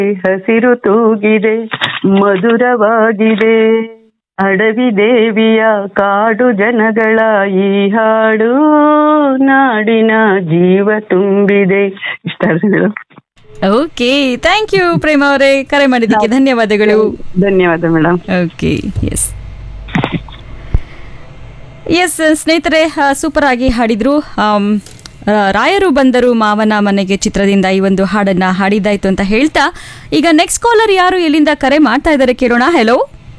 ಹಸಿರು ತೂಗಿದೆ ಮಧುರವಾಗಿದೆ ಅಡವಿ ದೇವಿಯ ಕಾಡು ಜನಗಳ ಈ ಹಾಡು ನಾಡಿನ ಜೀವ ತುಂಬಿದೆ ಇಷ್ಟ madam okay thank you Prema ಅವರೇ ಕರೆ ಮಾಡಿದ್ದಕ್ಕೆ ಧನ್ಯವಾದಗಳು ಧನ್ಯವಾದ ಮೇಡಮ್ ಓಕೆ ಎಸ್ ಎಸ್ ಸ್ನೇಹಿತರೆ ಸೂಪರ್ ಆಗಿ ಹಾಡಿದ್ರು ಆಮ್, ಆ, ರಾಯರು ಬಂದರು ಮಾವನ ಮನೆಗೆ ಚಿತ್ರದಿಂದ ಈ ಒಂದು ಹಾಡನ್ನ ಹಾಡಿದ್ದಾಯ್ತು ಅಂತ ಹೇಳ್ತಾ ಈಗ ನೆಕ್ಸ್ಟ್ ಕಾಲರ್ ಯಾರು ಎಲ್ಲಿಂದ ಕರೆ ಮಾಡ್ತಾ ಇದ್ದಾರೆ ಕೇಳೋಣ ಹೆಲೋ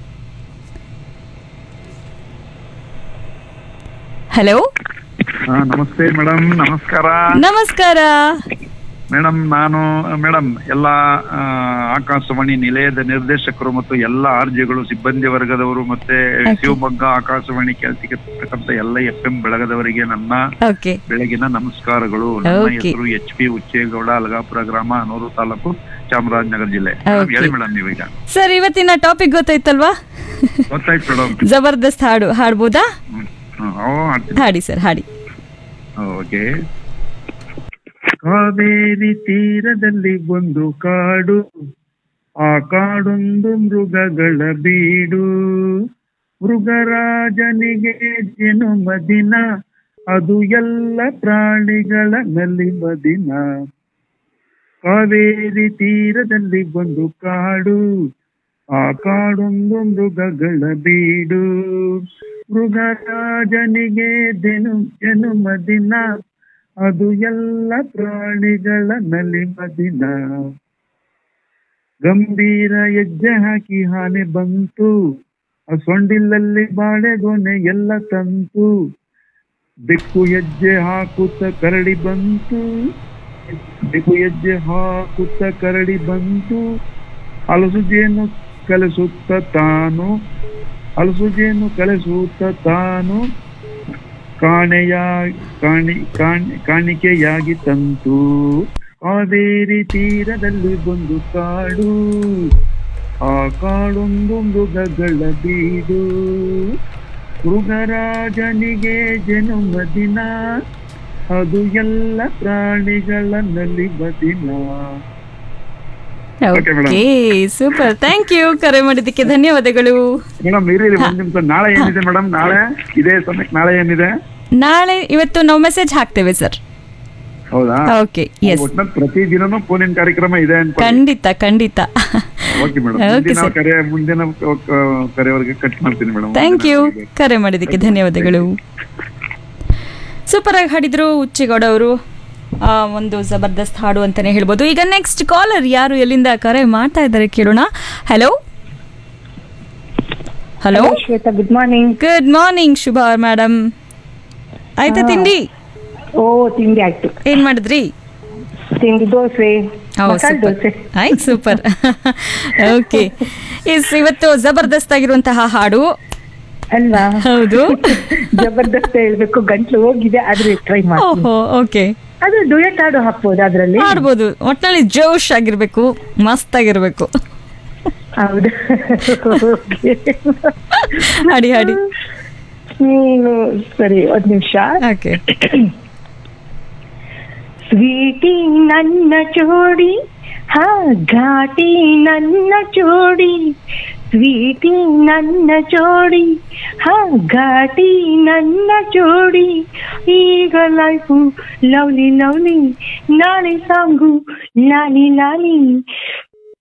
ಹಲೋ ಹಾ ನಮಸ್ತೆ ಮೇಡಮ್ ನಮಸ್ಕಾರ ನಮಸ್ಕಾರ ಮೇಡಮ್ ನಾನು ಮೇಡಮ್ ಎಲ್ಲ ಆ, ಆಕಾಶವಾಣಿ ನಿಲಯದ ನಿರ್ದೇಶಕರು ಮತ್ತು ಎಲ್ಲ ಆರ್ಜಿಗಳು ಸಿಬ್ಬಂದಿ ವರ್ಗದವರು ಮತ್ತೆ ಶಿವಮೊಗ್ಗ ಆಕಾಶವಾಣಿ ಕೆಲಸಕ್ಕೆ ಎಲ್ಲ ಎಫ್ ಎಂ ಬೆಳಗದವರಿಗೆ ನನ್ನ ಓಕೆ ಬೆಳಗಿನ ನಮಸ್ಕಾರಗಳು ನನ್ನ Okay. ಹೆಸರು ಎಚ್ ಪಿ ಉಚ್ಚೇಗೌಡ ಅಲಗಾಪುರ ಗ್ರಾಮ ಅನೂರು ತಾಲೂಕು ಚಾಮರಾಜನಗರ ಜಿಲ್ಲೆ ಮೇಡಮ್, Okay. ಹೇಳಿ ಮೇಡಮ್ ನೀವೀಗ ಸರ್ ಇವತ್ತಿನ ಟಾಪಿಕ್ ಗೊತ್ತಾಯ್ತಲ್ವಾ ಗೊತ್ತಾಯ್ತು ಮೇಡಮ್ ಜಬರ್ದಸ್ತ್ ಹಾಡು ಹಾಡ್ಬೋದಾ ಹ್ಮ್. ಹ್ಮ್. ಓ ಮಾಡ್ತೀನಿ ಹಾಡಿ ಸರ್ ಹಾಡಿ ಓಕೆ ಕಾವೇರಿ ತೀರದಲ್ಲಿ ಒಂದು ಕಾಡು ಆ ಕಾಡೊಂದು ಮೃಗಗಳ ಬೀಡು ಮೃಗರಾಜನಿಗೆ ಜನುಮ ದಿನ ಅದು ಎಲ್ಲ ಪ್ರಾಣಿಗಳ ನಲಿವ ದಿನ ಕಾವೇರಿ ತೀರದಲ್ಲಿ ಒಂದು ಕಾಡು ಆ ಕಾಡೊಂದು ಮೃಗಗಳ ಬೀಡು ಮೃಗರಾಜನಿಗೆ ಜನು ಜನುಮ ದಿನ ಅದು ಎಲ್ಲ ಪ್ರಾಣಿಗಳ ನಲಿವ ದಿನ ಗಂಭೀರ ಹೆಜ್ಜೆ ಹಾಕಿ ಆನೆ ಬಂತು ಆ ಸೊಂಡಿಲಲ್ಲಿ ಬಾಳೆಗೊನೆ ಎಲ್ಲ ತಂತು ಬೆಕ್ಕು ಹೆಜ್ಜೆ ಹಾಕುತ್ತ ಕರಡಿ ಬಂತು ಬೆಕ್ಕು ಹೆಜ್ಜೆ ಹಾಕುತ್ತ ಕರಡಿ ಬಂತು ಹಲಸುಜೆಯನ್ನು ಕಲಿಸುತ್ತ ತಾನು ಹಲಸುಜೆಯನ್ನು ಕಲಿಸುತ್ತ ತಾನು ಕಾಣೆಯ ಕಾಣಿ ಕಾಣಿ ಕಾಣಿಕೆಯಾಗಿ ತಂತು ಕಾವೇರಿ ತೀರದಲ್ಲಿ ಒಂದು ಕಾಡು ಆ ಕಾಡೊಂದು ಮೃಗಗಳ ಬೀಡು ಮೃಗರಾಜನಿಗೆ ಜನುಮ ದಿನ ಅದು ಎಲ್ಲ ಪ್ರಾಣಿಗಳ ನಲಿವ ದಿನ Okay, madam. Okay super thank you ಕರೆ ಮಾಡಿದ್ದಕ್ಕೆ ಧನ್ಯವಾದಗಳು ಮೇಡಮ್ ಇರಿ ಇರಿ, ಒಂದ್ ನಿಮಿಷ ನಾಳೆ ಏನಿದೆ ಮೇಡಮ್ ನಾಳೆ ಇದೇ ಸಮಯಕ್ಕೆ ನಾಳೆ ಏನಿದೆ ನಾಳೆ ಇವತ್ತು ನಾವು ಮೆಸೇಜ್ ಹಾಕ್ತೇವೆ ಸರ್ ಹೌದಾ ಓಕೆ ಎಸ್ ಒಟ್ನಲ್ಲಿ ಪ್ರತಿ ದಿನನೂ ಫೋನಿನ ಕಾರ್ಯಕ್ರಮ ಇದೆ ಅಂತ ಖಂಡಿತ ಖಂಡಿತ ಓಕೆ ಮೇಡಮ್ Okay, ಮುಂದಿನ sir. ಕರೆ ಮುಂದಿನ ಕ- ಕರೆವರೆಗೆ ಕಟ್ ಮಾಡ್ತೀನಿ ಮೇಡಮ್ ಥ್ಯಾಂಕ್ ಯು ಕರೆ ಮಾಡಿದ್ದಕ್ಕೆ ಧನ್ಯವಾದಗಳು ಸೂಪರ್ ಆಗಿ ಹಾಡಿದ್ರು ಉಚ್ಚೇಗೌಡ ಅವರು ಆ, ಒಂದು ಜಬರ್ದಸ್ತ್ ಹಾಡು ಅಂತಾನೆ ಹೇಳ್ಬೋದು ಈಗ ನೆಕ್ಸ್ಟ್ ಕಾಲರ್ ಯಾರು ಎಲ್ಲಿಂದ ಕರೆ ಮಾಡ್ತಾ ಇದ್ದಾರೆ ಕೇಳೋಣ hello hello Shweta good morning good morning ಶುಭ ಮೇಡಮ್ ಆಯ್ತಾ ತಿಂಡಿ ಓ ತಿಂಡಿ ಆಯ್ತು ಏನ್ ಮಾಡಿದ್ರಿ ತಿಂಡಿ ದೋಸೆ ಮಸಾಲೆ ದೋಸೆ ಆಯ್ತು ಸೂಪರ್ ಓಕೆ ಇಸ್ ಇವತ್ತು ಜಬರ್ದಸ್ತ್ ಆಗಿರುವಂತಹ ಹಾಡು ಅಲ್ವಾ ಹೌದು ಜಬರ್ದಸ್ತ್ ಹೇಳ್ಬೇಕು ಗಂಟ್ಲು ಹೋಗಿದೆ ಆದ್ರೆ ಟ್ರೈ ಮಾಡಿ ಓಹೋ ಓಕೆ ಅದು ಡುಯೆಟ್ ಹಾಡು ಹಾಕ್ಬೋದು ಅದ್ರಲ್ಲಿ ಮಾಡ್ಬೋದು ಒಟ್ನಲ್ಲಿ ಜೋಶ್ ಆಗಿರ್ಬೇಕು ಮಸ್ತ್ ಆಗಿರ್ಬೇಕು ಹೌದು Okay. ಹಾಡಿ ಹಾಡಿ ಹ್ಮ್, ಸರಿ ಒಂದ್ ನಿಮಿಷ ಓಕೆ ಸ್ವೀಟಿ ನನ್ನ ಜೋಡಿ ಹಾ ಘಾಟಿ ನನ್ನ ಜೋಡಿ ಸ್ವೀಟಿ ನನ್ನ ಜೋಡಿ ಹಾ ಘಾಟಿ ನನ್ನ ಜೋಡಿ ಈಗ ಲೈಫು ಲವ್ಲಿ ಲವ್ಲಿ ನಾಳೆ ಸಾಂಗು ಲಾಲಿ ಲಾಲಿ